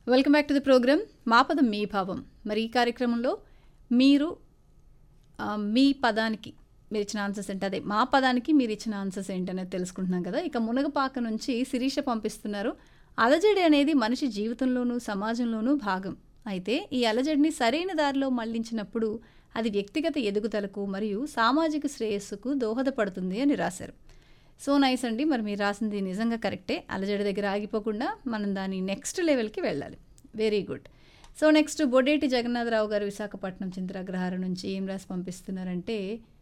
welcome back to the programme మా పదం మీ భావం మరి ఈ కార్యక్రమంలో మీరు ఆ, మీ పదానికి మీరు ఇచ్చిన ఆన్సర్స్ ఏంటి అదే మా పదానికి మీరు ఇచ్చిన ఆన్సర్స్ ఏంటనేది తెలుసుకుంటున్నాం కదా ఇక మునగపాక నుంచి శిరీష పంపిస్తున్నారు అలజడి అనేది మనిషి జీవితంలోనూ సమాజంలోనూ భాగం అయితే ఈ అలజడిని సరైన దారిలో మళ్లించినప్పుడు అది వ్యక్తిగత ఎదుగుదలకు మరియు సామాజిక శ్రేయస్సుకు దోహదపడుతుంది అని రాశారు సో నైస్ అండి మరి మీరు రాసింది నిజంగా కరెక్టే అలజడి దగ్గర ఆగిపోకుండా మనం దాని నెక్స్ట్ లెవెల్కి వెళ్ళాలి very good so next Bodeti Jagannatharao గారు విశాఖపట్నం చింతరాగ్రహారం నుంచి ఏం రాసి పంపిస్తున్నారంటే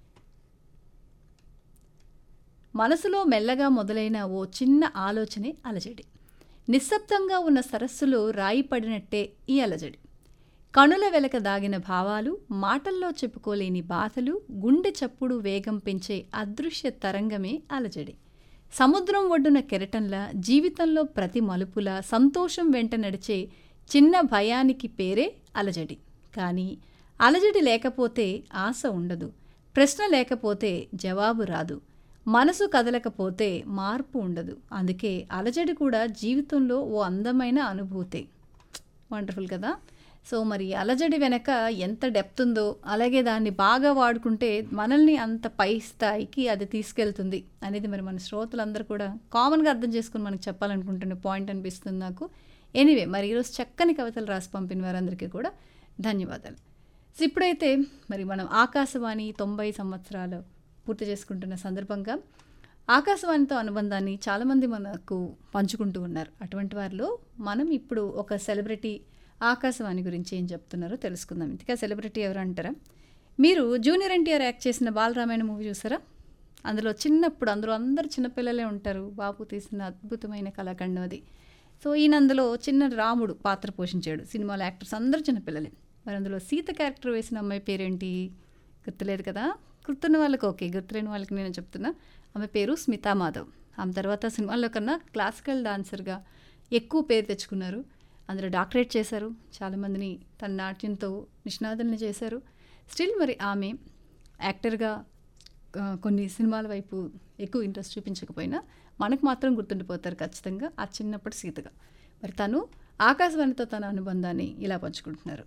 మనసులో మెల్లగా మొదలైన ఓ చిన్న ఆలోచనే అలజడి నిశ్శబ్దంగా ఉన్న సరస్సులో రాయి పడినట్టే ఈ అలజడి కనుల వెలక దాగిన భావాలు మాటల్లో చెప్పుకోలేని బాధలు గుండె చప్పుడు వేగం పెంచే అదృశ్య తరంగమే అలజడి సముద్రం ఒడ్డున కెరటంలా జీవితంలో ప్రతి మలుపుల సంతోషం వెంట నడిచే చిన్న భయానికి పేరే అలజడి కానీ అలజడి లేకపోతే ఆశ ఉండదు ప్రశ్న లేకపోతే జవాబు రాదు మనసు కదలకపోతే మార్పు ఉండదు అందుకే అలజడి కూడా జీవితంలో ఓ అందమైన అనుభూతే వండర్ఫుల్ కదా సో మరి అలజడి వెనక ఎంత డెప్త్ ఉందో అలాగే దాన్ని బాగా వాడుకుంటే మనల్ని అంత పై స్థాయికి అది తీసుకెళ్తుంది అనేది మరి మన శ్రోతలందరూ కూడా కామన్గా అర్థం చేసుకుని మనకు చెప్పాలనుకుంటున్న పాయింట్ అనిపిస్తుంది నాకు ఎనీవే మరి ఈరోజు చక్కని కవితలు రాసి పంపిన వారందరికీ కూడా ధన్యవాదాలు సో ఇప్పుడైతే మరి మనం ఆకాశవాణి తొంభై సంవత్సరాలు పూర్తి చేసుకుంటున్న సందర్భంగా ఆకాశవాణితో అనుబంధాన్ని చాలామంది మనకు పంచుకుంటూ ఉన్నారు అటువంటి వారిలో మనం ఇప్పుడు ఒక సెలబ్రిటీ ఆకాశవాణి గురించి ఏం చెప్తున్నారో తెలుసుకుందాం ఇంతగా సెలబ్రిటీ ఎవరు అంటారా మీరు జూనియర్ ఎన్టీఆర్ యాక్ట్ చేసిన బాలరామాయణ మూవీ చూసారా అందులో చిన్నప్పుడు అందులో అందరు చిన్నపిల్లలే ఉంటారు బాబు తీసిన అద్భుతమైన కళాఖండం అది సో ఈయన అందులో చిన్న రాముడు పాత్ర పోషించాడు సినిమాలో యాక్టర్స్ అందరూ చిన్నపిల్లలే మరి అందులో సీత క్యారెక్టర్ వేసిన అమ్మాయి పేరేంటి గుర్తులేదు కదా గుర్తున్న వాళ్ళకి ఓకే గుర్తులేని వాళ్ళకి నేను చెప్తున్నా ఆమె పేరు స్మితా మాధవ్ ఆమె తర్వాత సినిమాల్లో కన్నా క్లాసికల్ డాన్సర్గా ఎక్కువ పేరు తెచ్చుకున్నారు అందులో డాక్టరేట్ చేశారు చాలామందిని తన నాట్యంతో నిష్ణాతుల్ని చేశారు స్టిల్ మరి ఆమె యాక్టర్గా ఆ, కొన్ని సినిమాల వైపు ఎక్కువ ఇంట్రెస్ట్ చూపించకపోయినా మనకు మాత్రం గుర్తుండిపోతారు ఖచ్చితంగా ఆ చిన్నప్పటి సీతగా మరి తను ఆకాశవాణితో తన అనుబంధాన్ని ఇలా పంచుకుంటున్నారు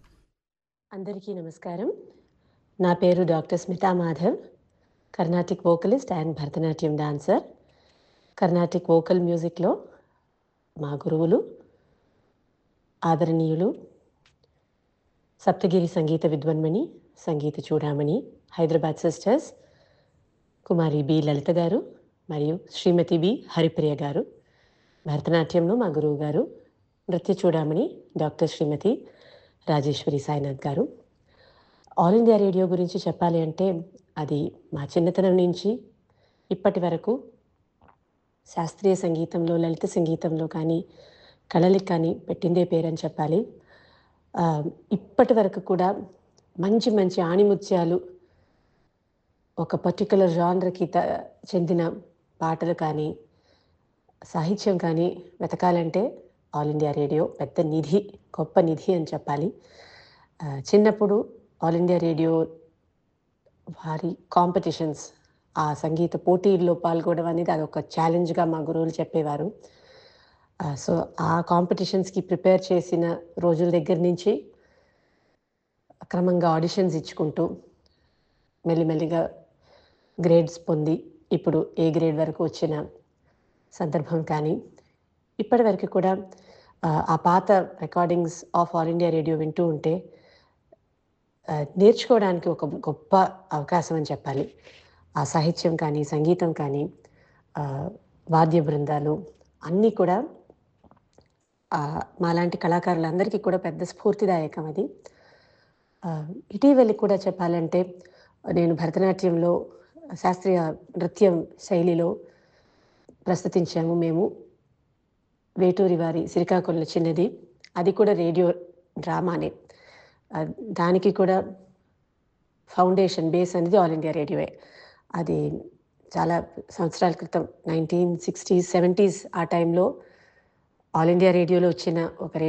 అందరికీ నమస్కారం నా పేరు doctor Smita Madhav Carnatic vocalist and Bharatanatyam dancer Carnatic vocal మ్యూజిక్లో మా గురువులు ఆదరణీయులు సప్తగిరి సంగీత విద్వన్మణి సంగీత చూడామణి హైదరాబాద్ సిస్టర్స్ కుమారి బి లలిత గారు మరియు శ్రీమతి బి హరిప్రియ గారు భరతనాట్యంలో మా గురువు గారు నృత్య చూడామణి డాక్టర్ శ్రీమతి రాజేశ్వరి సాయినాథ్ గారు ఆల్ ఇండియా రేడియో గురించి చెప్పాలి అంటే అది మా చిన్నతనం నుంచి ఇప్పటి వరకు శాస్త్రీయ సంగీతంలో లలిత సంగీతంలో కానీ కళలకు కానీ పెట్టిందే పేరని చెప్పాలి ఆ, ఇప్పటి వరకు కూడా మంచి మంచి ఆణిముత్యాలు ఒక పర్టికులర్ జానర్కి త చెందిన పాటలు కానీ సాహిత్యం కానీ వెతకాలంటే ఆల్ ఇండియా రేడియో పెద్ద నిధి గొప్ప నిధి అని చెప్పాలి ఆ, చిన్నప్పుడు ఆల్ ఇండియా రేడియో వారి కాంపిటీషన్స్ ఆ సంగీత పోటీల్లో పాల్గొనడం అనేది అదొక ఛాలెంజ్గా మా గురువులు చెప్పేవారు ఆ, సో ఆ కాంపిటీషన్స్కి ప్రిపేర్ చేసిన రోజుల దగ్గర నుంచి క్రమంగా ఆడిషన్స్ ఇచ్చుకుంటూ మెల్లిమెల్లిగా గ్రేడ్స్ పొంది ఇప్పుడు ఏ గ్రేడ్ వరకు వచ్చిన సందర్భం కానీ ఇప్పటి వరకు కూడా ఆ, ఆ పాత recordings of all India radio వింటూ ఉంటే ఆ, నేర్చుకోవడానికి ఒక గొప్ప అవకాశం అని చెప్పాలి ఆ సాహిత్యం కానీ సంగీతం కానీ ఆ, వాద్య బృందాలు అన్నీ కూడా ఆ, మాలాంటి కళాకారులందరికీ కూడా పెద్ద స్ఫూర్తిదాయకం అది ఆ, ఇటీవలి కూడా చెప్పాలంటే నేను భరతనాట్యంలో శాస్త్రీయ నృత్యం శైలిలో ప్రస్తుతించాము మేము వేటూరి వారి శ్రీకాకుళం చిన్నది అది కూడా రేడియో డ్రామానే ఆ, దానికి కూడా ఫౌండేషన్ బేస్ అనేది ఆల్ ఇండియా రేడియోయే అది చాలా సంవత్సరాల క్రితం నైన్టీన్ సిక్స్టీస్ సెవెంటీస్ ఆ టైంలో ఆల్ ఇండియా రేడియోలో వచ్చిన ఒక